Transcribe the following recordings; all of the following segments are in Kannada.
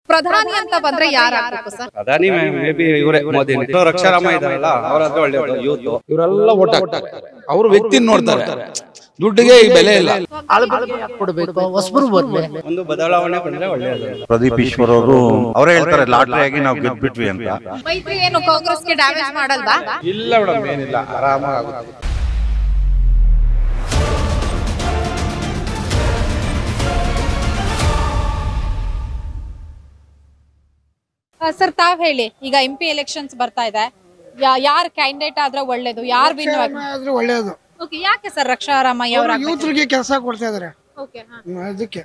ಪ್ರಧಾನಿ ಅಂತ ಬಂದ್ರೆ ಯಾರಾಗಬೇಕು ಸರ್ ಅದಾನಿ ಮೇ ಬಿ ಇವರೇ ಮೋದಿ ರಕ್ಷಾರಾಮ ಇದಾರಲ್ಲ ಅವರಾದ್ರೆ ಒಳ್ಳೇದು ಯೂತ್ ಇವರೆಲ್ಲ ಓಟ್ ಹಾಕ್ತಾರೆ ಅವರು ವ್ಯಕ್ತಿ ನೋಡ್ತಾರೆ ದುಡ್ಡಿಗೆ ಈ ಬೆಲೆ ಇಲ್ಲ ಕೊಡಬೇಕು ಹೊಸಬರು ಬರ್ಲಿ ಒಂದು ಬದಲಾವಣೆ ಬಂದ್ರೆ ಒಳ್ಳೇದು ಪ್ರದೀಪ್ ಈಶ್ವರ್ ಅವರು ಅವರೇ ಹೇಳ್ತಾರೆ ಲಾಟ್ರಿ ಆಗಿ ನಾವು ಗೆದ್ಬಿಟ್ವಿ ಅಂತ ಮೈತ್ರಿ ಏನು ಕಾಂಗ್ರೆಸ್ಗೆ ಡ್ಯಾಮೇಜ್ ಮಾಡಲ್ವಾ ಇಲ್ಲ ಮೇಡಮ್ ಏನಿಲ್ಲ ಆರಾಮಾಗುತ್ತೆ ಸರ್ ತಾವ್ ಹೇಳಿ ಈಗ ಎಂ ಪಿ ಎಲೆಕ್ಷನ್ಸ್ ಬರ್ತಾ ಇದೆ ಯಾರ್ ಕ್ಯಾಂಡಿಡೇಟ್ ಆದ್ರೆ ಒಳ್ಳೇದು ಯಾರ್ ವಿನ್ ಆದ್ರೆ ಒಳ್ಳೇದು ಓಕೆ ಯಾಕೆ ಸರ್ ರಕ್ಷಾರಾಮಯ್ಯ ಅವರ ಯೂತ್ರಿಗೆ ಕೆಲಸ ಕೊಡ್ತಾ ಇದಾರೆ ಓಕೆ ಹ್ಮ್, ಅದಕ್ಕೆ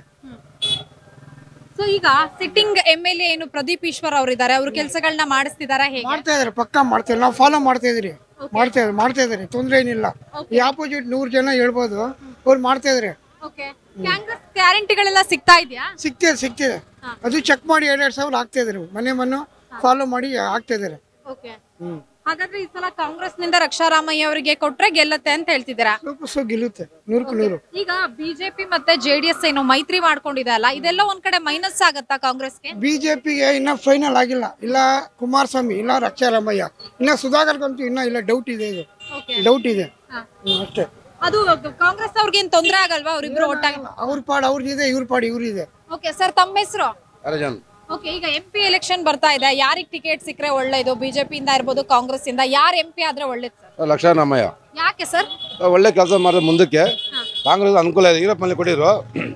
ಸೊ ಈಗ ಸಿಟ್ಟಿಂಗ್ ಎಂ ಎಲ್ ಎ ಏನು ಪ್ರದೀಪ್ ಈಶ್ವರ್ ಅವರಿದ್ದಾರೆ ಅವ್ರ ಕೆಲಸಗಳನ್ನ ಮಾಡಿಸ್ತಿದಾರ ಹೇಗೆ ಮಾಡ್ತಾ ಇದಾರೆ ಪಕ್ಕ ಮಾಡ್ತಾ ಇದ್ದಾರೆ ನಾವು ಫಾಲೋ ಮಾಡ್ತಾ ಇದೀರಿ ಮಾಡ್ತಾ ಇದ್ದಾರೆ ಮಾಡ್ತಾ ಇದಾರೆ ತೊಂದ್ರೆ ಏನಿಲ್ಲ ಈ ಆಪೋಸಿಟ್ ನೂರ್ ಜನ ಹೇಳ್ಬೋದು ಅವ್ರು ಮಾಡ್ತಾ ಇದಾರೆ ಓಕೆ ಕಾಂಗ್ರೆಸ್ ಗ್ಯಾರಂಟಿಗಳೆಲ್ಲ ಸಿಗ್ತಾ ಇದೆಯಾ ಸಿಗ್ತಿದೆ ಸಿಗ್ತಿದೆ ಅದು ಚೆಕ್ ಮಾಡಿ ಎರಡೆರಡು ಸಾವಿರ ಆಗ್ತಾ ಇದಾರೆ ಮನೆ ಮನೆ ಫಾಲೋ ಮಾಡಿ ಆಗ್ತಾ ಇದಾರೆ ಓಕೆ ಹಾಗಾದ್ರೆ ಈ ಸಲ ಕಾಂಗ್ರೆಸ್ ನಿಂದ ರಕ್ಷಾರಾಮಯ್ಯ ಅವರಿಗೆ ಕೊಟ್ರೆ ಗೆಲ್ಲತ್ತೆ ಅಂತ ಹೇಳ್ತಿದ್ದೀರಾ ಸ್ವಲ್ಪ ಸೊ ಗೆಲ್ಲುತ್ತೆ ನೂರಕ್ಕೂ ನೂರು ಈಗ ಬಿಜೆಪಿ ಮತ್ತೆ ಜೆಡಿಎಸ್ ಏನು ಮೈತ್ರಿ ಮಾಡ್ಕೊಂಡಿದೆ ಅಲ್ಲ ಇದೆಲ್ಲ ಒಂದ್ ಕಡೆ ಮೈನಸ್ ಆಗತ್ತಾ ಕಾಂಗ್ರೆಸ್ಗೆ ಬಿಜೆಪಿಗೆ ಇನ್ನ ಫೈನಲ್ ಆಗಿಲ್ಲ ಇಲ್ಲ ಕುಮಾರಸ್ವಾಮಿ ಇಲ್ಲ ರಕ್ಷಾರಾಮಯ್ಯ ಇನ್ನ ಸುಧಾಕರ್ಗಂತೂ ಇನ್ನ ಇಲ್ಲ ಡೌಟ್ ಇದೆ ಇದು ಡೌಟ್ ಇದೆ ಹ್ಮ್, ಅಷ್ಟೇ ಅದು ಕಾಂಗ್ರೆಸ್ ಅವ್ರಿಗೆ ಏನ್ ತೊಂದ್ರೆ ಆಗಲ್ವಾ ಅವ್ರಿಬ್ರು ಒಟ್ಟಾಗಿ ಅವ್ರ ಪಾಡ್ ಅವ್ರದಿದೆ ಇವ್ರ ಪಾಡ್ ಇವ್ರಿದೆ ಓಕೆ ಸರ್ ತಮ್ಮ ಹೆಸರು ಅರ್ಜುನ್ ಓಕೆ ಈಗ ಎಂ ಪಿ ಎಲೆಕ್ಷನ್ ಬರ್ತಾ ಇದೆ ಯಾರಿಗ್ ಟಿಕೆಟ್ ಸಿಕ್ಕರೆ ಒಳ್ಳೇದು ಬಿಜೆಪಿ ಇಂದ ಇರ್ಬೋದು ಕಾಂಗ್ರೆಸ್ ಇಂದ ಯಾರ್ ಎಂ ಪಿ ಆದ್ರೆ ಒಳ್ಳೇದು ಸರ್ ಲಕ್ಷಾರಾಮಯ್ಯ ಯಾಕೆ ಸರ್ ಒಳ್ಳೆ ಕೆಲಸ ಮಾಡಿದ್ರೆ ಮುಂದಕ್ಕೆ ಕಾಂಗ್ರೆಸ್ ಅನುಕೂಲ ಇದೆ ಈರಪ್ಪ ಮನೆ ಕೊಟ್ಟಿದ್ರು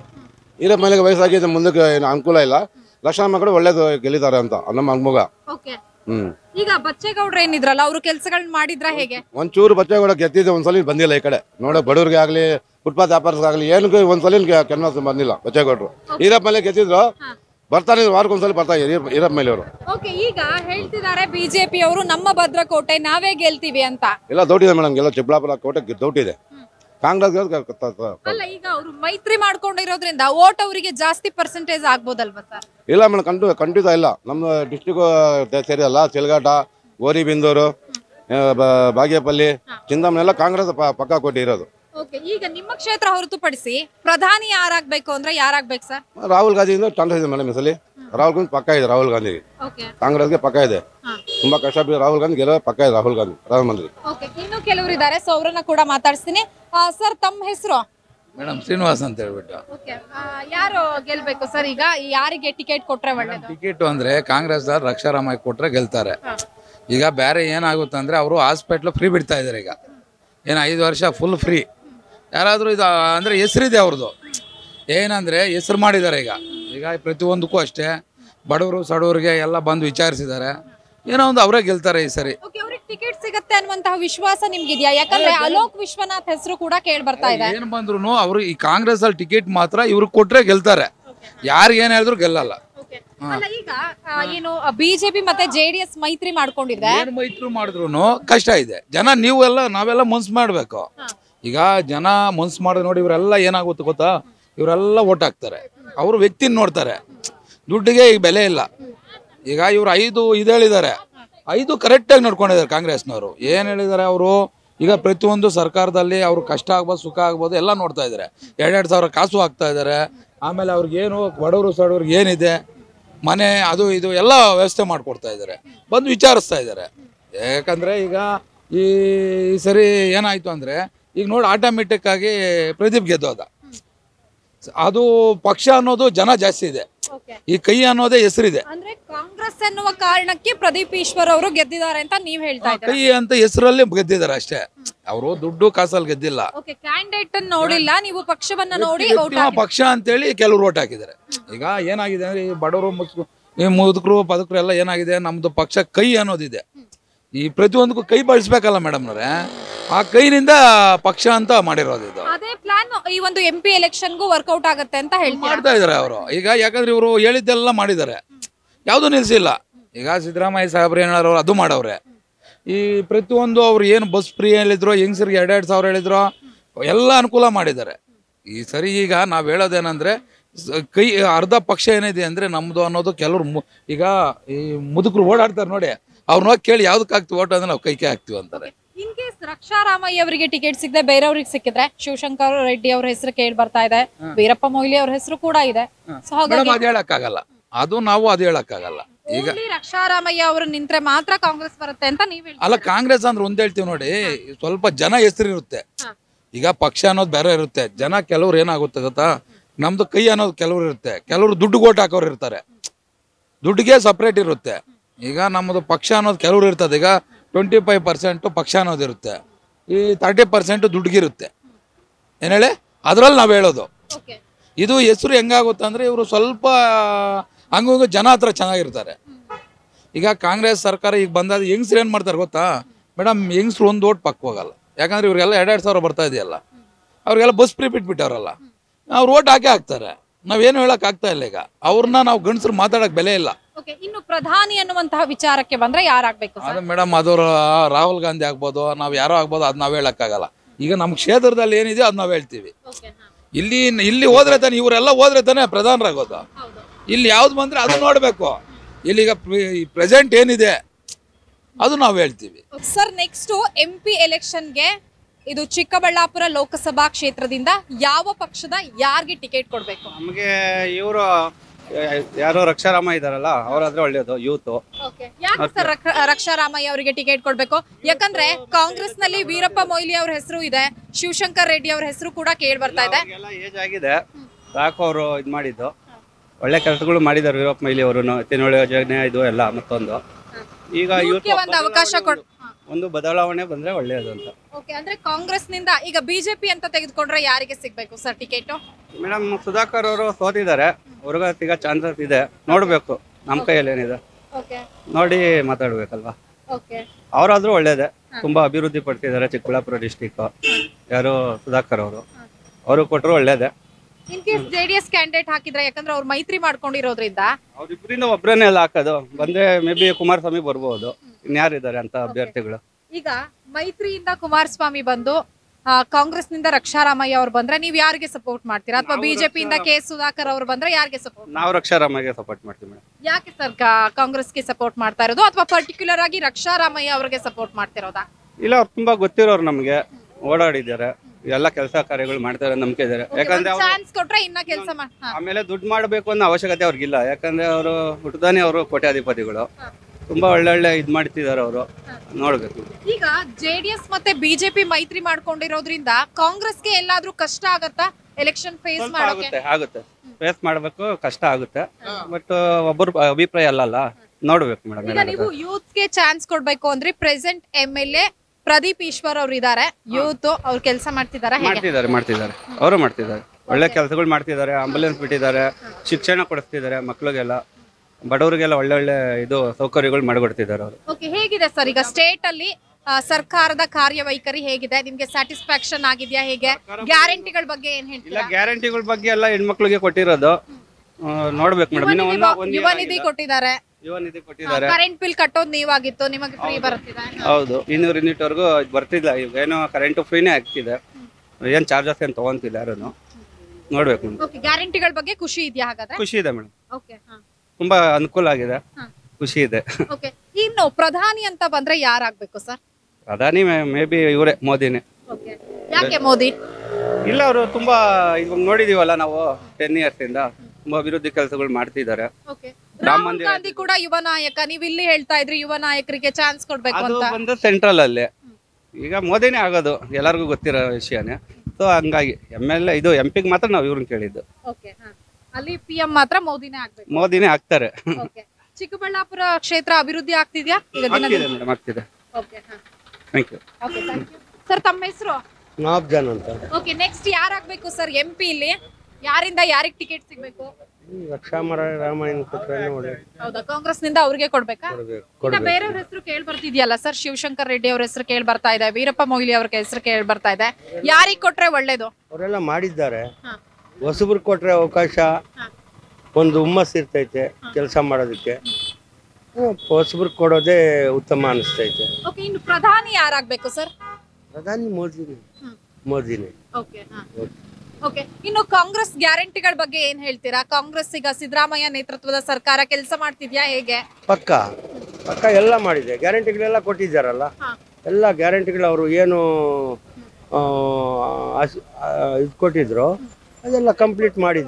ಈರಪ್ಪ ಮನೆಗೆ ವಯಸ್ಸಾಗಿದೆ ಮುಂದಕ್ಕೆ ಏನು ಅನುಕೂಲ ಇಲ್ಲ ಲಕ್ಷಾರಾಮ ಕಡೆ ಒಳ್ಳೇದು ಗೆಲ್ಲಿದ್ದಾರೆ ಅಂತ ನಮ್ಮ ಮಗ ಓಕೆ ಹ್ಮ್ ಈಗ ಬಚ್ಚೇಗೌಡ್ರು ಏನಿದ್ರಲ್ಲ ಅವರು ಕೆಲಸಗಳನ್ನ ಮಾಡಿದ್ರ ಹೇಗೆ ಒಂಚೂರು ಬಚ್ಚೆಗಳ ಗೆದ್ದಿದ್ದೆ ಒಂದ್ಸಲ ಬಂದಿಲ್ಲ ಈ ಕಡೆ ನೋಡೋ ಬಡವ್ರಿಗೆ ಆಗಲಿ ಫುಟ್ಪಾತ್ ವ್ಯಾಪಾರಸ್ಗಾಗಲಿ ಏನಕ್ಕೂ ಒಂದ್ಸಲ ಕೆನ್ವಾಸ ಬಂದಿಲ್ಲ ಬಚ್ಚೇಗೌಡರು ಈರಪ್ಪ ಮೇಲೆ ಗೆದ್ದಿದ್ರು ಬರ್ತಾನೆ ವಾರಕ್ಕೊಂದ್ಸಲ ಬರ್ತಾ ಇದ್ದಾರೆ ಈರಪ್ಪ ಮೇಲೆ ಅವರು ಓಕೆ ಈಗ ಹೇಳ್ತಿದ್ದಾರೆ ಬಿಜೆಪಿ ಅವರು ನಮ್ಮ ಭದ್ರಕೋಟೆ ನಾವೇ ಗೆಲ್ತೀವಿ ಅಂತ ಎಲ್ಲ ದೌಟಿದೆ ಮೇಡಮ್ ಎಲ್ಲ ಚಿಕ್ಕಬಳ್ಳಾಪುರ ಕೋಟೆ ದೌಟಿದೆ ಕಾಂಗ್ರೆಸ್ ಅಲ್ಲ ಈಗ ಅವರು ಮೈತ್ರಿ ಮಾಡ್ಕೊಂಡಿರೋದ್ರಿಂದ ಓಟ್ ಅವರಿಗೆ ಜಾಸ್ತಿ ಪರ್ಸೆಂಟೇಜ್ ಆಗ್ಬೋದಲ್ವಾ ಸರ್ ಇಲ್ಲ ಮೇಡಮ್ ಕಂಡು ಖಂಡಿತ ಇಲ್ಲ ನಮ್ಮ ಡಿಸ್ಟಿಕ್ ಸೇರಿದಲ್ಲ ಚೆಲ್ಗಾಟ ಗೋರಿಬಿಂದೂರು ಆ, ಬ- ಬಾಗೇಪಲ್ಲಿ ಚಿಂತಾಮಣಿ ಕಾಂಗ್ರೆಸ್ ಪ- ಪಕ್ಕ ಕೊಟ್ಟು ಇರೋದು ಓಕೆ ಈಗ ನಿಮ್ಮ ಕ್ಷೇತ್ರ ಹೊರತುಪಡಿಸಿ ಪ್ರಧಾನಿ ಯಾರಾಗ್ಬೇಕು ಅಂದ್ರೆ ಯಾರಾಗ್ಬೇಕು ಸರ್ ರಾಹುಲ್ ಗಾಂಧಿಯಿಂದ ತಂಡ ಇದೆ ಮೇಡಮ್ ಈ ಸಲ ರಾಹುಲ್ ಗಾಂಧಿ ಪಕ್ಕ ಇದೆ ರಾಹುಲ್ ಗಾಂಧಿಗೆ ಓಕೆ ಕಾಂಗ್ರೆಸ್ಗೆ ಪಕ್ಕ ಇದೆ ತುಂಬಾ ಕಷ್ಟ ಬಿದ್ದು ರಾಹುಲ್ ಗಾಂಧಿ ಗೆಲ್ಲೋ ಪಕ್ಕ ಇದೆ ರಾಹುಲ್ ಗಾಂಧಿ ಪ್ರಧಾನಮಂತ್ರಿ ಓಕೆ ಇನ್ನು ಕೆಲವರು ಇದ್ದಾರೆ ಸೊ ಅವ್ರನ್ನ ಕೂಡ ಮಾತಾಡ್ತೀನಿ ಸರ್ ತಮ್ಮ ಹೆಸರು ಮೇಡಮ್ ಶ್ರೀನಿವಾಸ್ ಅಂತ ಹೇಳ್ಬಿಟ್ಟು ಓಕೆ ಯಾರು ಗೆಲ್ಬೇಕು ಸರ್ ಈಗ ಯಾರಿಗೆ ಟಿಕೆಟ್ ಕೊಟ್ರೆ ಒಳ್ಳೇದು ಟಿಕೆಟ್ ಅಂದ್ರೆ ಕಾಂಗ್ರೆಸ್ ರಕ್ಷಾರಾಮಯ್ಯ ಕೊಟ್ರೆ ಗೆಲ್ತಾರೆ ಈಗ ಬೇರೆ ಏನಾಗುತ್ತೆ ಅಂದ್ರೆ ಅವರು ಹಾಸ್ಪಿಟ್ಲ್ ಫ್ರೀ ಬಿಡ್ತಾ ಇದ್ದಾರೆ ಈಗ ಏನು ಐದು ವರ್ಷ ಫುಲ್ ಫ್ರೀ ಯಾರಾದರೂ ಇದು ಅಂದರೆ ಹೆಸರಿದೆ ಅವ್ರದ್ದು ಏನಂದರೆ ಹೆಸರು ಮಾಡಿದ್ದಾರೆ ಈಗ ಈಗ ಪ್ರತಿಯೊಂದಕ್ಕೂ ಅಷ್ಟೇ ಬಡವರು ಸಡವರಿಗೆ ಎಲ್ಲ ಬಂದು ವಿಚಾರಿಸಿದ್ದಾರೆ ಏನೋ ಒಂದು ಅವರೇ ಗೆಲ್ತಾರೆ ಈ ಸರಿ ಓಕೆ ಅವ್ರಿಗೆ ಟಿಕೆಟ್ ಸಿಗತ್ತೆ ಅನ್ನುವಂತಹ ವಿಶ್ವಾಸ ನಿಮ್ಗಿದ್ಯಾ ಯಾಕಂದ್ರೆ ಅಲೋಕ್ ವಿಶ್ವನಾಥ್ ಹೆಸರು ಕೂಡ ಕೇಳಿ ಬರ್ತಾ ಇದೆ ಏನು ಬಂದ್ರು ಅವರು ಈ ಕಾಂಗ್ರೆಸ್ ಅಲ್ಲಿ ಟಿಕೆಟ್ ಮಾತ್ರ ಇವ್ರಿಗೆ ಕೊಟ್ರೆ ಗೆಲ್ತಾರೆ ಯಾರು ಏನು ಹೇಳಿದ್ರು ಗೆಲ್ಲಲ್ಲ ಅಲ್ಲ ಈಗ ಆ, ಏನು ಬಿಜೆಪಿ ಮತ್ತೆ ಜೆಡಿಎಸ್ ಮೈತ್ರಿ ಮಾಡ್ಕೊಂಡಿದೆ ಏನು ಮೈತ್ರಿ ಮಾಡಿದ್ರು ಕಷ್ಟ ಇದೆ ಜನ ನೀವು ಎಲ್ಲ ನಾವೆಲ್ಲ ಮನ್ಸು ಮಾಡಬೇಕು ಈಗ ಜನ ಮನ್ಸು ಮಾಡಿದ್ರೆ ನೋಡಿ ಇವರೆಲ್ಲ ಏನಾಗುತ್ತೆ ಗೊತ್ತಾ ಇವರೆಲ್ಲ ಓಟ್ ಹಾಕ್ತಾರೆ ಅವರು ವ್ಯಕ್ತಿನ ನೋಡ್ತಾರೆ ದುಡ್ಡಿಗೆ ಈಗ ಬೆಲೆ ಇಲ್ಲ ಈಗ ಇವ್ರು ಐದು ಇದು ಹೇಳಿದ್ದಾರೆ ಐದು ಕರೆಕ್ಟಾಗಿ ನೋಡ್ಕೊಂಡಿದ್ದಾರೆ ಕಾಂಗ್ರೆಸ್ನವರು ಏನು ಹೇಳಿದ್ದಾರೆ ಅವರು ಈಗ ಪ್ರತಿಯೊಂದು ಸರ್ಕಾರದಲ್ಲಿ ಅವ್ರು ಕಷ್ಟ ಆಗ್ಬೋದು ಸುಖ ಆಗ್ಬೋದು ಎಲ್ಲ ನೋಡ್ತಾ ಇದ್ದಾರೆ ಎರಡೆರಡು ಸಾವಿರ ಕಾಸು ಹಾಕ್ತಾ ಇದ್ದಾರೆ ಆಮೇಲೆ ಅವ್ರಿಗೇನು ಬಡವರು ಸಡವ್ರಿಗೆ ಏನಿದೆ ಮನೆ ಅದು ಇದು ಎಲ್ಲ ವ್ಯವಸ್ಥೆ ಮಾಡಿಕೊಡ್ತಾ ಇದ್ದಾರೆ ಬಂದು ವಿಚಾರಿಸ್ತಾ ಇದ್ದಾರೆ ಯಾಕಂದರೆ ಈಗ ಈ ಸರಿ ಏನಾಯಿತು ಅಂದರೆ ಈಗ ನೋಡಿ ಆಟೋಮೆಟಿಕ್ ಆಗಿ ಪ್ರದೀಪ್ ಗೆದ್ದೋದ ಅದು ಪಕ್ಷ ಅನ್ನೋದು ಜನ ಜಾಸ್ತಿ ಇದೆ ಈ ಕೈ ಅನ್ನೋದೇ ಹೆಸರಿದೆ ಅಂದ್ರೆ ಕಾಂಗ್ರೆಸ್ ಎನ್ನುವ ಕಾರಣಕ್ಕೆ ಪ್ರದೀಪ್ ಈಶ್ವರ್ ಅವರು ಗೆದ್ದಿದ್ದಾರೆ ಅಂತ ನೀವ್ ಹೇಳ್ತಾ ಇದ್ದೀರಾ ಕೈ ಅಂತ ಹೆಸರಲ್ಲಿ ಗೆದ್ದಿದ್ದಾರೆ ಅಷ್ಟೇ ಅವರು ದುಡ್ಡು ಕಾಸಲ್ಲಿ ಗೆದ್ದಿಲ್ಲ ಓಕೆ ಕ್ಯಾಂಡಿಡೇಟ್ ನೋಡಿಲ್ಲ ನೀವು ಪಕ್ಷವನ್ನ ನೋಡಿ vote ವ್ಯಕ್ತಿ ಪಕ್ಷ ಅಂತೇಳಿ ಕೆಲವರು ಓಟ್ ಹಾಕಿದ್ದಾರೆ ಈಗ ಏನಾಗಿದೆ ಅಂದ್ರೆ ಈ ಬಡವರು ಮುಸ್ಕು ಈ ಮುದುಕರು ಪದಕರು ಎಲ್ಲ ಏನಾಗಿದೆ ನಮ್ದು ಪಕ್ಷ ಕೈ ಅನ್ನೋದಿದೆ ಈ ಪ್ರತಿಯೊಂದಕ್ಕೂ ಕೈ ಬಳಸ್ಬೇಕಲ್ಲ ಮೇಡಮ್ನವ್ರೆ ಆ ಕೈನಿಂದ ಪಕ್ಷ ಅಂತ ಮಾಡಿರೋದು ಇದು ಅದೇ ಪ್ಲಾನ್ ಈ ಒಂದು ಎಂ ಪಿ ಎಲೆಕ್ಷನ್ಗೂ ವರ್ಕೌಟ್ ಆಗುತ್ತೆ ಅಂತ ಹೇಳ್ತೀರಾ ಮಾಡ್ತಾ ಇದಾರೆ ಅವರು ಈಗ ಯಾಕಂದ್ರೆ ಇವರು ಹೇಳಿದ್ದೆಲ್ಲ ಮಾಡಿದ್ದಾರೆ ಯಾವುದು ನಿಲ್ಸಿಲ್ಲ ಈಗ ಸಿದ್ದರಾಮಯ್ಯ ಸಾಹೇಬ್ರು ಏನ್ ಹೇಳೋರು ಅದು ಮಾಡವ್ರೆ ಈ ಪ್ರತಿಯೊಂದು ಅವ್ರು ಏನು ಬಸ್ ಫ್ರೀ ಹೇಳಿದ್ರು ಹೆಂಗಸರಿಗೆ ಎರಡೆರಡು ಸಾವಿರ ಹೇಳಿದ್ರು ಎಲ್ಲ ಅನುಕೂಲ ಮಾಡಿದ್ದಾರೆ ಈ ಸರಿ ಈಗ ನಾವು ಹೇಳೋದೇನಂದ್ರೆ ಸ- ಕೈ ಅರ್ಧ ಪಕ್ಷ ಏನಿದೆ ಅಂದ್ರೆ ನಮ್ದು ಅನ್ನೋದು ಕೆಲವ್ರು ಮು- ಈಗ ಈ ಮುದುಕರು ಓಡಾಡ್ತಾರೆ ನೋಡಿ ಅವ್ರನ್ನ ಹೋಗಿ ಕೇಳಿ ಯಾವ್ದಕ್ಕೆ ಹಾಕ್ತಿವಿ ಓಟ್ ಅಂದ್ರೆ ನಾವು ಕೈಕೆ ಹಾಕ್ತಿವಿ ಅಂತಾರೆ ಇನ್ ಕೇಸ್ ರಕ್ಷಾರಾಮಯ್ಯ ಅವರಿಗೆ ಟಿಕೆಟ್ ಸಿಗದೆ ಬೇರೆಯವ್ರಿಗೆ ಸಿಕ್ಕಿದ್ರೆ ಶಿವಶಂಕರ್ ರೆಡ್ಡಿ ಅವ್ರ ಹೆಸರು ಕೇಳಿ ಬರ್ತಾ ಇದೆ ವೀರಪ್ಪ ಮೊಯ್ಲಿ ಅವ್ರ ಹೆಸರು ಕೂಡ ಇದೆ ಸೊ ಹಾಗಾಗಿ ಮೇಡಮ್ ಅದು ಹೇಳಕ್ಕಾಗಲ್ಲ ಅದು ನಾವು ಅದು ಹೇಳಕ್ಕಾಗಲ್ಲ ಈಗ Only ರಕ್ಷಾರಾಮಯ್ಯ ಅವರು ನಿಂತ್ರೆ ಮಾತ್ರ ಕಾಂಗ್ರೆಸ್ ಬರುತ್ತೆ ಅಂತ ನೀವ್ ಹೇಳ್ತೀರಾ? ಅಲ್ಲ ಕಾಂಗ್ರೆಸ್ ಅಂದ್ರೆ ಒಂದ್ ಹೇಳ್ತೀವಿ ನೋಡಿ ಸ್ವಲ್ಪ ಜನ ಹೆಸರು ಇರುತ್ತೆ ಹಾ. ಈಗ ಪಕ್ಷ ಅನ್ನೋದು ಬೇರೆ ಇರುತ್ತೆ ಜನ ಕೆಲವ್ರು ಏನಾಗುತ್ತೆ ಗೊತ್ತಾ ನಮ್ದು ಕೈ ಅನ್ನೋದು ಕೆಲವ್ರು ಇರುತ್ತೆ ಕೆಲವರು ದುಡ್ಡು ಓಟ್ ಹಾಕೋರು ಇರ್ತಾರೆ ದುಡ್ಡಿಗೆ ಸಪ್ರೇಟ್ ಇರುತ್ತೆ ಈಗ ನಮ್ಮದು ಪಕ್ಷ ಅನ್ನೋದು ಕೆಲವ್ರು ಇರ್ತದೆ ಈಗ ಟ್ವೆಂಟಿ ಫೈವ್ ಪರ್ಸೆಂಟ್ ಪಕ್ಷ ಅನ್ನೋದು ಇರುತ್ತೆ ಈ ತರ್ಟಿ ಪರ್ಸೆಂಟ್ ದುಡ್ಡಿಗಿರುತ್ತೆ ಏನ್ ಹೇಳಿ ಅದ್ರಲ್ಲಿ ನಾವು ಹೇಳೋದು Okay. ಇದು ಹೆಸರು ಹೆಂಗಾಗುತ್ತೆ ಅಂದ್ರೆ ಇವರು ಸ್ವಲ್ಪ ಹಂಗೂ ಹಿಂಗೂ ಜನ ಹತ್ರ ಚೆನ್ನಾಗಿರ್ತಾರೆ ಈಗ ಕಾಂಗ್ರೆಸ್ ಸರ್ಕಾರ ಈಗ ಬಂದಾದ ಹೆಂಗ್ಸ್ರು ಏನ್ ಮಾಡ್ತಾರೆ ಗೊತ್ತಾ ಮೇಡಮ್ ಹೆಂಗ್ಸ್ರು ಒಂದು ಓಟ್ ಪಕ್ಕ ಹೋಗಲ್ಲ ಯಾಕಂದ್ರೆ ಇವ್ರಿಗೆಲ್ಲ ಎರಡೆರಡು ಸಾವಿರ ಬರ್ತಾ ಇದೆಯಲ್ಲ ಅವ್ರಿಗೆಲ್ಲ ಬಸ್ ಫ್ರೀ ಬಿಟ್ಬಿಟ್ಟವ್ರಲ್ಲ ಅವ್ರು ಓಟ್ ಹಾಕೇ ಹಾಕ್ತಾರೆ ನಾವೇನು ಹೇಳಕ್ ಆಗ್ತಾ ಇಲ್ಲ ಈಗ ಅವ್ರನ್ನ ನಾವು ಗಂಡಸ್ರು ಮಾತಾಡಕ್ ಬೆಲೆ ಇಲ್ಲ Okay, ಇನ್ನು ಪ್ರಧಾನಿ ಅನ್ನುವಂತಹ ವಿಚಾರಕ್ಕೆ ಬಂದ್ರೆ ಯಾರಾಗ್ಬೇಕು ಸರ್ ಅದು ಮೇಡಮ್ ಅದು ರಾ- ರಾಹುಲ್ ಗಾಂಧಿ ಆಗ್ಬೋದು ನಾವು ಯಾರೋ ಆಗ್ಬೋದು ಅದು ನಾವು ಹೇಳಕ್ಕಾಗಲ್ಲ ಈಗ ನಮ್ಮ ಕ್ಷೇತ್ರದಲ್ಲಿ ಏನಿದೆ ಅದು ನಾವು ಹೇಳ್ತೀವಿ ಇಲ್ಲಿ ಇಲ್ಲಿ ಹೋದ್ರೆ ತಾನೆ ಇವರೆಲ್ಲ ಹೋದ್ರೆ ತಾನೆ ಪ್ರಧಾನರಾಗೋದು ಇಲ್ಲಿ ಯಾವ್ದು ಬಂದ್ರೆ ಅದು ನೋಡ್ಬೇಕು ಇಲ್ಲಿಗ ಪ್ರೆಸೆಂಟ್ ಏನಿದೆ ಅದು ನಾವು ಹೇಳ್ತೀವಿ ಸರ್ ನೆಕ್ಸ್ಟ್ ಎಂ ಪಿ ಎಲೆಕ್ಷನ್ಗೆ ಇದು ಚಿಕ್ಕಬಳ್ಳಾಪುರ ಲೋಕಸಭಾ ಕ್ಷೇತ್ರದಿಂದ ಯಾವ ಪಕ್ಷದ ಯಾರಿಗೆ ಟಿಕೆಟ್ ಕೊಡ್ಬೇಕು ನಮಗೆ ಇವರು ಯಾರೋ ರಕ್ಷಾರಾಮ ಇದಾರಲ್ಲ ಅವರಾದ್ರೆ ಒಳ್ಳೇದು ಯೂತ್ ಯಾಕೆ ಸರ್ ರಕ್ಷಾರಾಮಯ್ಯ ಅವರಿಗೆ ಟಿಕೆಟ್ ಕೊಡ್ಬೇಕು ಯಾಕಂದ್ರೆ ಕಾಂಗ್ರೆಸ್ ನಲ್ಲಿ ವೀರಪ್ಪ ಮೊಯ್ಲಿ ಅವ್ರ ಹೆಸರು ಇದೆ ಶಿವಶಂಕರ್ ರೆಡ್ಡಿ ಅವ್ರ ಹೆಸರು ಕೂಡ ಕೇಳಿ ಬರ್ತಾ ಇದೆ ಎಲ್ಲ ಏಜ್ ಆಗಿದೆ ಸಾಕು ಅವರು ಇದು ಮಾಡಿದ್ದು ಒಳ್ಳೆ ಕೆಲಸಗಳು ಮಾಡಿದ್ದಾರೆ ವೀರಪ್ಪ ಮೈಲಿ ಅವರು ತಿನ್ನೊಳ್ಳೆ ಯೋಜನೆ ಇದು ಎಲ್ಲ ಮತ್ತೊಂದು ಈಗ ಯೂತ್ ಯೂತ್ಗೆ ಒಂದು ಅವಕಾಶ ಕೊಡ್ ಒಂದು ಬದಲಾವಣೆ ಬಂದ್ರೆ ಒಳ್ಳೆಯದು ಅಂತ ಓಕೆ ಅಂದ್ರೆ ಕಾಂಗ್ರೆಸ್ ನಿಂದ ಈಗ ಬಿಜೆಪಿ ಅಂತ ತೆಗೆದುಕೊಂಡ್ರೆ ಯಾರಿಗೆ ಸಿಗ್ಬೇಕು ಸರ್ ಟಿಕೆಟ್ ಮೇಡಮ್ ಸುಧಾಕರ್ ಅವರು ಸೋತಿದ್ದಾರೆ ಅವ್ರಿಗೆ ಸಿಗೋ ಚಾನ್ಸಸ್ ಇದೆ ನೋಡ್ಬೇಕು ನಮ್ಮ ಕೈಯಲ್ಲಿ ಏನಿದೆ ಓಕೆ ನೋಡಿ ಮಾತಾಡ್ಬೇಕಲ್ವಾ ಓಕೆ ಅವರಾದ್ರೂ ಒಳ್ಳೇದೇ ತುಂಬಾ ಅಭಿವೃದ್ಧಿ ಪಡಿಸಿದ್ದಾರೆ ಚಿಕ್ಕಬಳ್ಳಾಪುರ ಡಿಸ್ಟಿಕ್ ಯಾರು ಸುಧಾಕರ್ ಅವರು ಅವರು ಕೊಟ್ಟರು ಒಳ್ಳೇದೇ in case J D S candidate ಹಾಕಿದ್ರೆ ಯಾಕಂದ್ರೆ ಅವ್ರು ಮೈತ್ರಿ ಮಾಡ್ಕೊಂಡಿರೋದ್ರಿಂದ ಅವ್ರಿಬ್ರಿಂದ ಒಬ್ಬರನ್ನೇ ಎಲ್ಲ ಹಾಕೋದು ಬಂದ್ರೆ ಮೇ ಬಿ ಕುಮಾರಸ್ವಾಮಿ ಬರ್ಬೋದು ಇನ್ಯಾರಿದ್ದಾರೆ ಅಂತ ಅಭ್ಯರ್ಥಿಗಳು ಈಗ ಮೈತ್ರಿಯಿಂದ ಕುಮಾರಸ್ವಾಮಿ ಬಂದು ಆ, ಕಾಂಗ್ರೆಸ್ನಿಂದ ರಕ್ಷಾರಾಮಯ್ಯ ಅವ್ರು ಬಂದ್ರೆ ನೀವ್ ಯಾರಿಗೆ ಸಪೋರ್ಟ್ ಮಾಡ್ತೀರಾ ಅಥವಾ ಬಿಜೆಪಿಯಿಂದ ಕೆ ಸುಧಾಕರ್ ಅವ್ರು ಬಂದ್ರೆ ಯಾರಿಗೆ ಸಪೋರ್ಟ್ ನಾವು ರಕ್ಷಾರಾಮಗೆ ಸಪೋರ್ಟ್ ಮಾಡ್ತೀವಿ ಮೇಡಮ್ ಯಾಕೆ ಸರ್ ಕಾಂಗ್ರೆಸ್ಗೆ ಸಪೋರ್ಟ್ ಮಾಡ್ತಾ ಇರೋದು ಅಥವಾ ಪರ್ಟಿಕ್ಯುಲರ್ ಆಗಿ ರಕ್ಷಾರಾಮಯ್ಯ ಅವ್ರಿಗೆ ಸಪೋರ್ಟ್ ಮಾಡ್ತಿರೋದಾ ಇಲ್ಲ ಅವ್ರು ತುಂಬಾ ಗೊತ್ತಿರೋರು ನಮಗೆ ಓಡಾಡಿದ್ದಾರೆ ಎಲ್ಲ ಕೆಲಸ ಕಾರ್ಯಗಳು ಮಾಡ್ತಾರೆ ನಂಬಿಕೆ ಇದ್ದಾರೆ ಯಾಕಂದ್ರೆ ಅವ್ರು ಚಾನ್ಸ್ ಕೊಟ್ರೆ ಇನ್ನ ಕೆಲಸ ಮಾಡ್ ಹಾ. ಆಮೇಲೆ ದುಡ್ಡು ಮಾಡಬೇಕು ಅನ್ನೋ ಅವಶ್ಯಕತೆ ಅವ್ರಿಗಿಲ್ಲ ಯಾಕಂದ್ರೆ ಅವರು ಹುಟ್ಟದಾನೆ ಅವರು ಕೋಟ್ಯಾಧಿಪತಿಗಳು ತುಂಬಾ ಒಳ್ಳೆ ಒಳ್ಳೆ ಇದು ಮಾಡ್ತಿದ್ದಾರೆ ಅವರು ನೋಡ್ಬೇಕು ಈಗ ಜೆಡಿಎಸ್ ಮತ್ತೆ ಬಿಜೆಪಿ ಮೈತ್ರಿ ಮಾಡ್ಕೊಂಡಿರೋದ್ರಿಂದ ಕಾಂಗ್ರೆಸ್ಗೆ ಎಲ್ಲಾದ್ರೂ ಕಷ್ಟ ಆಗತ್ತಾ ಎಲೆಕ್ಷನ್ ಫೇಸ್ ಸ್ವಲ್ಪ ಮಾಡೋಕೆ ಆಗುತ್ತೆ ಆಗುತ್ತೆ ಫೇಸ್ ಮಾಡಬೇಕು ಕಷ್ಟ ಆಗುತ್ತೆ ಬಟ್ ಒಬ್ಬರು ಅಭಿಪ್ರಾಯ ಅಲ್ಲಲ್ಲ ನೋಡ್ಬೇಕು ಈಗ ಮೇಡಮ್ ನೀವು ಯೂತ್ ಗೆ ಚಾನ್ಸ್ ಕೊಡ್ಬೇಕು ಅಂದ್ರೆ present M L A Pradeep Eshwar ಅವ್ರು ಇದಾರೆ ಯೂತ್ ಅವ್ರು ಕೆಲಸ ಮಾಡ್ತಿದಾರ ಹೇಗೆ ಮಾಡ್ತಿದ್ದಾರೆ ಮಾಡ್ತಿದ್ದಾರೆ ಅವರು ಮಾಡ್ತಿದ್ದಾರೆ ಒಳ್ಳೆ ಕೆಲಸಗಳು ಮಾಡ್ತಿದ್ದಾರೆ ಆಂಬುಲೆನ್ಸ್ ಬಿಟ್ಟಿದ್ದಾರೆ ಶಿಕ್ಷಣ ಕೊಡಿಸ್ತಿದ್ದಾರೆ ಮಕ್ಳಿಗೆಲ್ಲ ಬಡವರಿಗೆಲ್ಲ ಒಳ್ಳೆ ಒಳ್ಳೆ ಇದು ಸೌಕರ್ಯಗಳು ಮಾಡಿಕೊಡ್ತಿದ್ದಾರೆ ಅವರು ಓಕೆ ಹೇಗಿದೆ ಸರ್ ಈಗ ಸ್ಟೇಟ್ ಅಲ್ಲಿ ಆ, ಸರ್ಕಾರದ ಕಾರ್ಯವೈಖರಿ ಹೇಗಿದೆ ನಿಮ್ಗೆ ಸ್ಯಾಟಿಸ್ಫ್ಯಾಕ್ಷನ್ ಆಗಿದ್ಯಾ ಹೇಗೆ ಗ್ಯಾರಂಟಿಗಳ ಬಗ್ಗೆ ಏನ್ ಇಲ್ಲ ಹೇಳ್ತೀರಾ ಗ್ಯಾರಂಟಿಗಳ ಬಗ್ಗೆ ಎಲ್ಲ ಹೆಣ್ಮಕ್ಳಿಗೆ ಕೊಟ್ಟಿರೋದು ಆ, ನೋಡ್ಬೇಕು ಮೇಡಮ್ ಇನ್ನು ಯುವ ಒಂದು ನಿಧಿ- ಯುವ ನಿಧಿ ಕೊಟ್ಟಿದ್ದಾರೆ ಯುವ ನಿಧಿ ಕೊಟ್ಟಿದ್ದಾರೆ ಕರೆಂಟ್ ಬಿಲ್ ಕಟ್ಟೋದು ನೀವಾಗಿತ್ತು ನಿಮಗೆ ಫ್ರೀ ಬರುತ್ತಿದೆ ಹೌದು ಇನ್ನೂರು ಯೂನಿಟ್ ವರ್ಗು ಬರ್ತಿಲ್ಲ ಈಗ ಏನೋ ಕರೆಂಟು ಫ್ರೀನೇ ಆಗ್ತಿದೆ ಏನ್ ಚಾರ್ಜಸ್ ಏನು ತಗೊಂತಿಲ್ಲ ಯಾರು ನೋಡ್ಬೇಕು ಮೇಡಮ್ ಓಕೆ ಗ್ಯಾರಂಟಿಗಳ ಬಗ್ಗೆ ಖುಷಿ ಇದೆಯಾ ಹಾಗಾದ್ರೆ ಖುಷಿ ಇದೆ ಮೇಡಮ್ ಓಕೆ ತುಂಬಾ ಅನುಕೂಲ ಆಗಿದೆ ಹಾ. ಖುಷಿ ಇದೆ ಓಕೆ ಇನ್ನು ಪ್ರಧಾನಿ ಅಂತ ಬಂದ್ರೆ ಯಾರಾಗ್ಬೇಕು ಸರ್ ಪ್ರಧಾನಿ ಮೇ ಬಿ ಇವರೇ ಮೋದಿನೇ ಓಕೆ ಯಾಕೆ ಮೋದಿ ಇಲ್ಲ ಅವರು ತುಂಬಾ ಇವಾಗ ನೋಡಿದೀವಲ್ಲ ನಾವು ಟೆನ್ ಇಯರ್ಸ್ ಇಂದ ತುಂಬಾ ಅಭಿವೃದ್ಧಿ ಕೆಲಸಗಳು ಮಾಡ್ತಿದ್ದಾರೆ ಓಕೆ ರಾಮ ರಾಹುಲ್ ಮಂದಿರ ಗಾಂಧಿ ಕೂಡ ಯುವ ನಾಯಕ ನೀವು ಇಲ್ಲಿ ಹೇಳ್ತಾ ಇದ್ರಿ ಯುವ ನಾಯಕರಿಗೆ ಚಾನ್ಸ್ ಕೊಡ್ಬೇಕು ಅದು ಅಂತ ಬಂದು ಸೆಂಟ್ರಲ್ ಅಲ್ಲಿ ಈಗ ಮೋದಿನೇ ಆಗೋದು ಎಲ್ಲರಿಗೂ ಗೊತ್ತಿರೋ ವಿಷಯನೇ ಸೊ ಹಂಗಾಗಿ ಎಮ್ ಎಲ್ ಇದು ಎಂ ಪಿಗೆ ಮಾತ್ರ ನಾವು ಇವ್ರನ್ನ ಕೇಳಿದ್ದು ಓಕೆ ಅಲ್ಲಿ ಪಿ ಎಂ ಮಾತ್ರ ಮೋದಿನೇ ಆಗ್ಬೇಕು ಮೋದಿನೇ ಆಗ್ತಾರೆ ಓಕೆ ಚಿಕ್ಕಬಳ್ಳಾಪುರ ಕ್ಷೇತ್ರ ಅಭಿವೃದ್ಧಿ ಆಗ್ತಿದ್ಯಾ ಈಗ ಆಗ್ತಿದೆ ದಿನದಿಂದ ಮೇಡಮ್ ಆಗ್ತಿದೆ okay thank you okay thank you sir ತಮ್ಮ ಹೆಸರು ನಾಬ್ಜಾನ್ ಅಂತ ಓಕೆ ನೆಕ್ಸ್ಟ್ ಯಾರಾಗ್ಬೇಕು ಸರ್ ಎಂ ಪಿ ಇಲ್ಲಿ ಯಾರಿಂದ ಯಾರಿಗ್ ಟಿಕೆಟ್ ಸಿಗ್ಬೇಕು ರಕ್ಷಾಮರ ರಾಮಾಯಣ ಕೊಟ್ಟರೆ ಒಳ್ಳೆ ಹೌದಾ ಕಾಂಗ್ರೆಸ್ ನಿಂದ ಅವ್ರಿಗೆ ಕೊಡ್ಬೇಕಾ ಇನ್ನ ಬೇರೆಯವ್ರ ಹೆಸರು ಕೇಳಿ ಬರ್ತಿದ್ಯಲ್ಲ ಸರ್ ಶಿವಶಂಕರ್ ರೆಡ್ಡಿ ಅವ್ರ ಹೆಸರು ಕೇಳಿ ಬರ್ತಾ ಇದೆ ವೀರಪ್ಪ ಮೊಯ್ಲಿ ಅವ್ರ ಹೆಸರು ಕೇಳಿ ಬರ್ತಾ ಇದೆ ಯಾರಿಗ್ ಕೊಟ್ರೆ ಒಳ್ಳೇದು ಅವರೆಲ್ಲ ಮಾಡಿದ್ದಾರೆ ಹಾ. ಹೊಸಬ್ರು ಕೊಟ್ರೆ ಅವಕಾಶ ಒಂದು ಹುಮ್ಮಸ್ ಇರ್ತೈತೆ ಕೆಲಸ ಮಾಡೋದಕ್ಕೆ ಹೊಸಬ್ರು ಕೊಡೋದೇ ಉತ್ತಮ ಅನಿಸ್ತೈತೆ ಓಕೆ ಇನ್ನು ಪ್ರಧಾನಿ ಯಾರಾಗ್ಬೇಕು ಸರ್ ಪ್ರಧಾನಿ ಮೋದಿನೇ ಹ್ಮ್. ಮೋದಿನೇ ಓಕೆ ಓಕೆ ಇನ್ನು ಕಾಂಗ್ರೆಸ್ ಗ್ಯಾರಂಟಿಗಳ ಬಗ್ಗೆ ಏನ್ ಹೇಳ್ತೀರಾ ಕಾಂಗ್ರೆಸ್ ಈಗ ಸಿದ್ದರಾಮಯ್ಯ ನೇತೃತ್ವದ ಸರ್ಕಾರ ಕೆಲಸ ಮಾಡ್ತಿದ್ಯಾ ಹೇಗೆ ಪಕ್ಕ ಪಕ್ಕ ಎಲ್ಲ ಮಾಡಿದೆ ಗ್ಯಾರಂಟಿಗಳೆಲ್ಲ ಕೊಟ್ಟಿದ್ದಾರಲ್ಲ ಹಾ. ಎಲ್ಲ ಗ್ಯಾರಂಟಿಗಳು ಅವರು ಏನು ಇದು ಕೊಟ್ಟಿದ್ರು ಅದೆಲ್ಲ ಕಂಪ್ಲೀಟ್ ಮಾಡಿದ್ದಾರೆ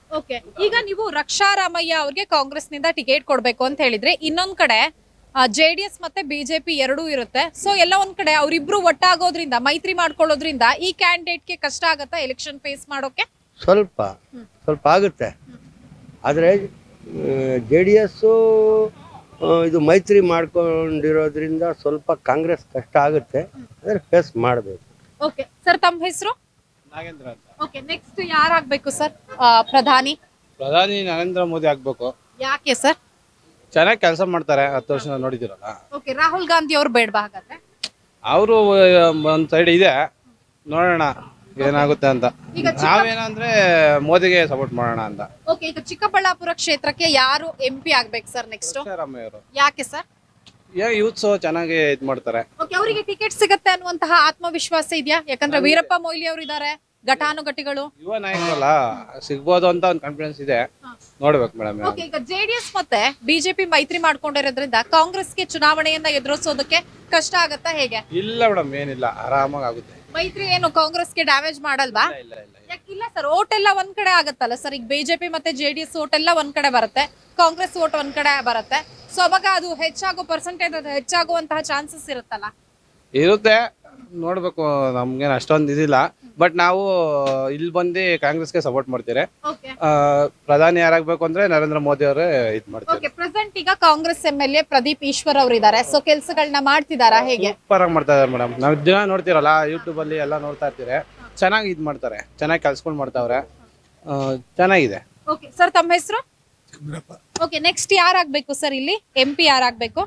ಓಕೆ ಈಗ ನೀವು ರಕ್ಷಾ ರಾಮಯ್ಯ ಅವ್ರಿಗೆ ಕಾಂಗ್ರೆಸ್ ನಿಂದ ಟಿಕೆಟ್ ಕೊಡ್ಬೇಕು ಅಂತ ಹೇಳಿದ್ರೆ ಇನ್ನೊಂದ್ ಕಡೆ ಜೆ ಡಿ ಎಸ್ ಮತ್ತೆ ಬಿಜೆಪಿ ಎರಡೂ ಇರುತ್ತೆ ಸೊ ಎಲ್ಲ ಒಂದ್ ಕಡೆ ಅವ್ರಿಬ್ರು ಒಟ್ಟಾಗೋದ್ರಿಂದ ಮೈತ್ರಿ ಮಾಡ್ಕೊಳ್ಳೋದ್ರಿಂದ ಈ ಕ್ಯಾಂಡಿಡೇಟ್ಗೆ ಕಷ್ಟ ಆಗತ್ತಾ ಎಲೆಕ್ಷನ್ ಫೇಸ್ ಮಾಡೋಕೆ ಸ್ವಲ್ಪ ಸ್ವಲ್ಪ ಆಗುತ್ತೆ ಆದರೆ ಜೆ ಡಿ ಎಸ್ಸು ಇದು ಮೈತ್ರಿ ಮಾಡ್ಕೊಂಡಿರೋದ್ರಿಂದ ಸ್ವಲ್ಪ ಕಾಂಗ್ರೆಸ್ ಕಷ್ಟ ಆಗುತ್ತೆ ಆದರೆ ಫೇಸ್ ಮಾಡಬೇಕು ಓಕೆ ಸರ್ ತಮ್ಮ ಹೆಸರು ನಾಗೇಂದ್ರ ಅಂತ ಓಕೆ ನೆಕ್ಸ್ಟ್ ಯಾರಾಗ್ಬೇಕು ಸರ್ ಪ್ರಧಾನಿ ಪ್ರಧಾನಿ ನರೇಂದ್ರ ಮೋದಿ ಆಗ್ಬೇಕು ಯಾಕೆ ಸರ್ ಚೆನ್ನಾಗಿ ಕೆಲಸ ಮಾಡ್ತಾರೆ ಹತ್ತು ವರ್ಷ ನೋಡಿದಿರಲ್ಲ ಓಕೆ ರಾಹುಲ್ ಗಾಂಧಿ ಅವ್ರು ಬೇಡವಾ ಹಾಗಾದ್ರೆ ಅವರು ಒಂದ್ ಸೈಡ್ ಇದೆ ನೋಡೋಣ ಏನಾಗುತ್ತೆ ಅಂತ ಈಗ ಚಿಕ್ಕ- ನಾವೇನಂದ್ರೆ ಮೋದಿಗೆ ಸಪೋರ್ಟ್ ಮಾಡೋಣ ಅಂತ ಓಕೆ ಈಗ ಚಿಕ್ಕಬಳ್ಳಾಪುರ ಕ್ಷೇತ್ರಕ್ಕೆ ಯಾರು ಎಂ ಪಿ ಆಗ್ಬೇಕು ಸರ್ ನೆಕ್ಸ್ಟ್ ಸಿದ್ದರಾಮಯ್ಯ ಅವರು ಯಾಕೆ ಸರ್ ಈಗ ಯೂತ್ಸ್ ಚೆನ್ನಾಗಿ ಇದ್ ಮಾಡ್ತಾರೆ ಓಕೆ ಅವರಿಗೆ ಟಿಕೆಟ್ ಸಿಗತ್ತೆ ಅನ್ನುವಂತಹ ಆತ್ಮವಿಶ್ವಾಸ ಇದೆಯಾ ಯಾಕಂದ್ರೆ ವೀರಪ್ಪ ಮೊಯ್ಲಿ ಅವರು ಇದ್ದಾರೆ ಘಟಾನುಘಟಿಗಳು ಯುವ ನಾಯಕರಲ್ಲ ಸಿಗ್ಬೋದು ಅಂತ ಒಂದು ಕಾನ್ಫಿಡೆನ್ಸ್ ಇದೆ ನೋಡ್ಬೇಕು ಮೇಡಮ್ ಓಕೆ ಈಗ ಜೆಡಿಎಸ್ ಮತ್ತೆ ಬಿಜೆಪಿ ಮೈತ್ರಿ ಮಾಡ್ಕೊಂಡಿರೋದ್ರಿಂದ ಕಾಂಗ್ರೆಸ್ಗೆ ಚುನಾವಣೆಯನ್ನ ಎದುರಿಸೋದಕ್ಕೆ ಕಷ್ಟ ಆಗತ್ತಾ ಹೇಗೆ ಇಲ್ಲ ಮೇಡಮ್ ಏನಿಲ್ಲ ಆರಾಮಾಗಿ ಆಗುತ್ತೆ ಮೈತ್ರಿ ಏನು ಕಾಂಗ್ರೆಸ್ಗೆ ಡ್ಯಾಮೇಜ್ ಮಾಡಲ್ವಾ ಇಲ್ಲ ಇಲ್ಲ ಯಾಕಿಲ್ಲ ಸರ್ ಓಟ್ ಎಲ್ಲ ಒಂದ್ ಕಡೆ ಆಗತ್ತಲ್ಲ ಸರ್ ಈಗ ಬಿಜೆಪಿ ಮತ್ತೆ ಜೆಡಿಎಸ್ ಓಟ್ ಎಲ್ಲ ಒಂದ್ ಕಡೆ ಬರುತ್ತೆ ಕಾಂಗ್ರೆಸ್ ಓಟ್ ಒಂದ್ ಕಡೆ ಬರುತ್ತೆ ಸೊ ಅವಾಗ ಅದು ಹೆಚ್ಚಾಗೋ ಪರ್ಸೆಂಟೇಜ್ ಅದು ಹೆಚ್ಚಾಗುವಂತಹ ಚಾನ್ಸಸ್ ಇರುತ್ತಲ್ಲ ಇರುತ್ತೆ ನೋಡ್ಬೇಕು ನಮ್ಗೇನು ಅಷ್ಟೊಂದು ಇದಿಲ್ಲ ಬಟ್ ನಾವು ಇಲ್ಲಿ ಬಂದು ಕಾಂಗ್ರೆಸ್ಗೆ ಸಪೋರ್ಟ್ ಮಾಡ್ತೀರಿ ಓಕೆ ಆ, ಪ್ರಧಾನಿ ಯಾರಾಗ್ಬೇಕು ಅಂದ್ರೆ ನರೇಂದ್ರ ಮೋದಿ ಅವರೇ ಇದ್ ಮಾಡ್ತಾರೆ ಓಕೆ ಪ್ರೆಸೆಂಟ್ ಈಗ Congress M L A Pradeep Eshwar ಅವರು ಇದ್ದಾರೆ ಸೊ ಕೆಲಸಗಳನ್ನ ಮಾಡ್ತಿದಾರಾ ಹೇಗೆ ಸೂಪರ್ ಆಗಿ ಮಾಡ್ತಾ ಇದಾರೆ ಮೇಡಮ್ ನಾವು ದಿನ ನೋಡ್ತಿರಲ್ಲ ಯೂಟ್ಯೂಬ್ ಅಲ್ಲಿ ಎಲ್ಲ ನೋಡ್ತಾ ಇರ್ತೀರಿ ಚೆನ್ನಾಗಿ ಇದ್ ಮಾಡ್ತಾರೆ ಚೆನ್ನಾಗಿ ಕಲ್ಸ್ಕೊಂಡ್ ಮಾಡ್ತಾವ್ರೆ ಆ, ಚೆನ್ನಾಗಿದೆ ಓಕೆ ಸರ್ ತಮ್ಮ ಹೆಸರು ಓಕೆ ನೆಕ್ಸ್ಟ್ ಯಾರಾಗ್ಬೇಕು ಸರ್ ಇಲ್ಲಿ ಎಂ ಪಿ ಯಾರಾಗ್ಬೇಕು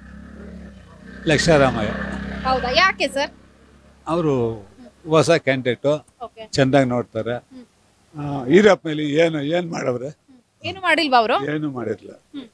ಲಕ್ಷಾರಾಮಯ್ಯ ಹೌದಾ ಯಾಕೆ ಸರ್ ಅವರು ಹೊಸ ಕ್ಯಾಂಡಿಡೇಟು ಓಕೆ ಚೆಂದಾಗಿ ನೋಡ್ತಾರೆ ಆ, ಈರಪ್ಪ ಮೇಲೆ ಏನು ಏನು ಮಾಡವ್ರೆ ಏನು ಮಾಡಿಲ್ವಾ ಅವರು ಏನು ಮಾಡಿರಲಿಲ್ಲ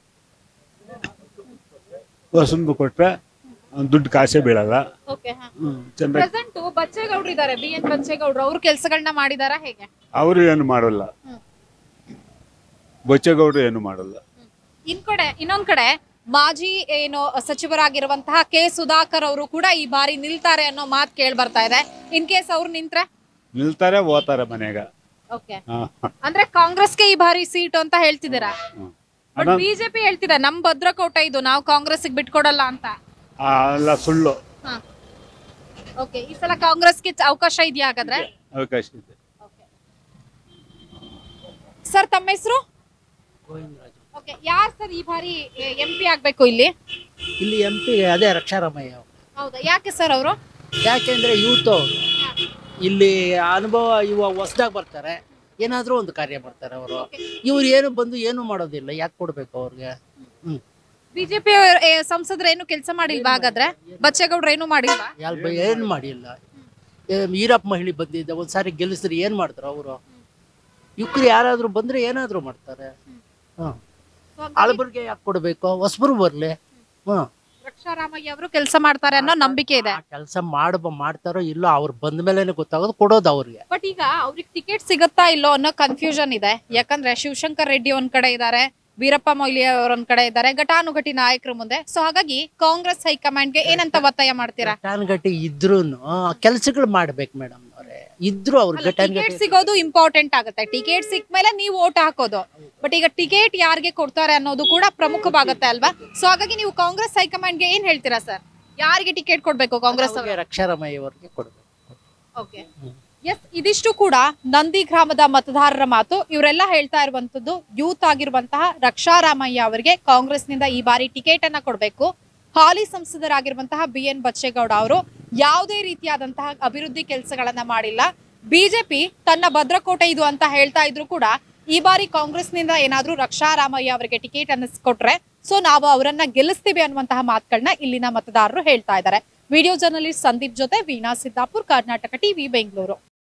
ಹೊಸನ್ಗು ಕೊಟ್ರೆ ಅವ್ನ್ ದುಡ್ಡು ಕಾಸೇ ಬೀಳಲ್ಲ ಓಕೆ ಹ್ಮ್, ಚೆಂದಾಗಿ ಪ್ರೆಸೆಂಟ್ ಬಚ್ಚೇಗೌಡ್ರು ಇದ್ದಾರೆ ಬಿ ಎನ್ ಬಚ್ಚೇಗೌಡ್ರು ಅವ್ರು ಕೆಲಸಗಳನ್ನ ಮಾಡಿದಾರಾ ಹೇಗೆ ಅವರು ಏನು ಮಾಡಲ್ಲ ಹ್ಮ್. ಬೊಚ್ಚೇಗೌಡರು ಏನು ಮಾಡಲ್ಲ ಇನ್ ಕಡೆ ಇನ್ನೊಂದ್ ಕಡೆ ಮಾಜಿ ಏನು ಸಚಿವರಾಗಿರುವಂತಹ ಕೆ ಸುಧಾಕರ್ ಅವರು ಕೂಡ ಈ ಬಾರಿ ನಿಲ್ತಾರೆ ಅನ್ನೋ ಮಾತು ಕೇಳಿ ಬರ್ತಾ ಇದೆ ಇನ್ ಕೇಸ್ ಅವ್ರು ನಿಂತ್ರೆ ನಿಲ್ತಾರೆ ಓದ್ತಾರೆ ಮನೆಗ ಓಕೆ ಹಾ. ಅಂದ್ರೆ ಕಾಂಗ್ರೆಸ್ಗೆ ಈ ಬಾರಿ ಸೀಟ್ ಅಂತ ಹೇಳ್ತಿದ್ದೀರಾ ಹ್ಮ್. ಬಟ್ ಅದೊಂದ್- ಬಿಜೆಪಿ ಹೇಳ್ತಿದೆ ನಮ್ ಭದ್ರಕೋಟೆ ಇದು ನಾವು ಕಾಂಗ್ರೆಸ್ ಬಿಟ್ಕೊಡಲ್ಲ ಅಂತ ಆ, ಎಲ್ಲ ಸುಳ್ಳು ಓಕೆ ಈ ಸಲ ಕಾಂಗ್ರೆಸ್ಗೆ ಅವಕಾಶ ಇದೆಯಾ ಹಾಗಾದ್ರೆ ಅವಕಾಶ ಇದೆ ಸರ್ ತಮ್ಮ ಹೆಸರು ಓಕೆ ಯಾರು ಸರ್ ಈ ಬಾರಿ ಎಂ ಪಿ ಆಗ್ಬೇಕು ಇಲ್ಲಿ ಇಲ್ಲಿ ಎಂ ಪಿ ಅದೇ ರಕ್ಷಾರಾಮಯ್ಯ ಹೌದಾ ಯಾಕೆ ಸರ್ ಅವರು ಯಾಕೆಂದ್ರೆ ಯೂತ್ ಇಲ್ಲಿ ಅನುಭವ ಇವ ಹೊಸ್ದಾಗಿ ಬರ್ತಾರೆ ಏನಾದರೂ ಒಂದು ಕಾರ್ಯ ಮಾಡ್ತಾರೆ ಅವರು ಇವ್ರು ಏನು ಬಂದು ಏನು ಮಾಡೋದಿಲ್ಲ ಯಾಕೆ ಕೊಡ್ಬೇಕು ಅವ್ರಿಗೆ ಹ್ಮ್ ಬಿಜೆಪಿ ಸಂಸದರು ಏನು ಕೆಲಸ ಮಾಡಿಲ್ವಾ ಹಾಗಾದ್ರೆ ಬಚ್ಚೇಗೌಡ್ರು ಏನು ಮಾಡಿಲ್ವಾ ಯಾರು ಏನು ಮಾಡಿಲ್ಲ ಏ, ಈರಪ್ಪ ಮಹಿಳೆ ಬಂದಿದ್ದ ಒಂದ್ಸಾರಿ ಗೆಲ್ಲಿಸಿದ್ರೆ ಏನು ಮಾಡ್ತಾರೆ ಅವರು ಯುಕ್ರು ಯಾರಾದರೂ ಬಂದ್ರೆ ಏನಾದರೂ ಮಾಡ್ತಾರೆ ಹ್ಮ್ ಆಳ್ಬರ್ಗೆ ಯಾಕೆ ಕೊಡಬೇಕು ಹೊಸಬರು ಬರಲಿ ಹ್ಮ್ ರಕ್ಷಾರಾಮಯ್ಯ ಅವರು ಕೆಲಸ ಮಾಡ್ತಾರೆ ಅನ್ನೋ ನಂಬಿಕೆ ಇದೆ ಕೆಲಸ ಮಾಡ ಮಾಡ್ತಾರೋ ಇಲ್ಲೋ ಅವ್ರು ಬಂದ ಮೇಲೆ ಗೊತ್ತಾಗೋದು ಕೊಡೋದು ಅವ್ರಿಗೆ ಬಟ್ ಈಗ ಅವ್ರಿಗೆ ಟಿಕೆಟ್ ಸಿಗುತ್ತಾ ಇಲ್ಲೋ ಅನ್ನೋ ಕನ್ಫ್ಯೂಷನ್ ಇದೆ ಯಾಕಂದ್ರೆ ಶಿವಶಂಕರ್ ರೆಡ್ಡಿ ಒಂದ್ ಕಡೆ ಇದ್ದಾರೆ ವೀರಪ್ಪ ಮೊಯ್ಲಿ ಅವ್ರ ಒಂದ್ ಕಡೆ ಇದ್ದಾರೆ ಘಟಾನುಘಟಿ ನಾಯಕರ ಮುಂದೆ ಸೊ ಹಾಗಾಗಿ ಕಾಂಗ್ರೆಸ್ ಹೈಕಮಾಂಡ್ಗೆ ಏನಂತ ಒತ್ತಾಯ ಮಾಡ್ತೀರಾ ಘಟಾನುಘಟಿ ಇದ್ರೂ ಕೆಲಸಗಳು ಮಾಡ್ಬೇಕು ಮೇಡಮ್ ಅವರೇ ಇದ್ರು ಅವ್ರು ಟಿಕೆಟ್ ಘಟಾನುಘಟಿ ಸಿಗೋದು ಇಂಪಾರ್ಟೆಂಟ್ ಆಗುತ್ತೆ ಟಿಕೆಟ್ ಸಿಕ್ಕ ಮೇಲೆ ನೀವು ಓಟ್ ಹಾಕೋದು ಬಟ್ ಈಗ ಟಿಕೆಟ್ ಯಾರಿಗೆ ಕೊಡ್ತಾರೆ ಅನ್ನೋದು ಕೂಡ ಪ್ರಮುಖವಾಗುತ್ತೆ ಅಲ್ವಾ ಸೊ ಹಾಗಾಗಿ ನೀವು ಕಾಂಗ್ರೆಸ್ ಹೈಕಮಾಂಡ್ಗೆ ಏನ್ ಹೇಳ್ತೀರಾ ಸರ್ ಯಾರಿಗೆ ಟಿಕೆಟ್ ಕೊಡ್ಬೇಕು ಕಾಂಗ್ರೆಸ್ ಅವ್ರಿಗೆ ರಕ್ಷಾರಾಮಯ್ಯ ಅವ್ರಿಗೆ ಕೊಡ್ಬೇಕು ಓಕೆ ಎಸ್ ಇದಿಷ್ಟು ಕೂಡ ನಂದಿ ಗ್ರಾಮದ ಮತದಾರರ ಮಾತು ಇವರೆಲ್ಲ ಹೇಳ್ತಾ ಇರುವಂತದ್ದು ಯೂತ್ ಆಗಿರುವಂತಹ ರಕ್ಷಾರಾಮಯ್ಯ ಅವರಿಗೆ ಕಾಂಗ್ರೆಸ್ನಿಂದ ಈ ಬಾರಿ ಟಿಕೆಟ್ ಅನ್ನ ಕೊಡಬೇಕು ಹಾಲಿ ಸಂಸದರಾಗಿರುವಂತಹ ಬಿ ಎನ್ ಬಚ್ಚೇಗೌಡ ಅವರು ಯಾವುದೇ ರೀತಿಯಾದಂತಹ ಅಭಿವೃದ್ಧಿ ಕೆಲಸಗಳನ್ನ ಮಾಡಿಲ್ಲ ಬಿಜೆಪಿ ತನ್ನ ಭದ್ರಕೋಟೆ ಇದು ಅಂತ ಹೇಳ್ತಾ ಇದ್ರು ಕೂಡ ಈ ಬಾರಿ ಕಾಂಗ್ರೆಸ್ನಿಂದ ಏನಾದ್ರೂ ರಕ್ಷಾರಾಮಯ್ಯ ಅವರಿಗೆ ಟಿಕೆಟ್ ಅನ್ನ ಕೊಟ್ರೆ ಸೊ ನಾವು ಅವರನ್ನ ಗೆಲ್ಲಿಸ್ತೀವಿ ಅನ್ನುವಂತಹ ಮಾತುಗಳನ್ನ ಇಲ್ಲಿನ ಮತದಾರರು ಹೇಳ್ತಾ ಇದ್ದಾರೆ ವಿಡಿಯೋ ಜರ್ನಲಿಸ್ಟ್ ಸಂದೀಪ್ ಜೊತೆ ವೀಣಾ ಸಿದ್ದಾಪುರ್ ಕರ್ನಾಟಕ ಟಿವಿ ಬೆಂಗಳೂರು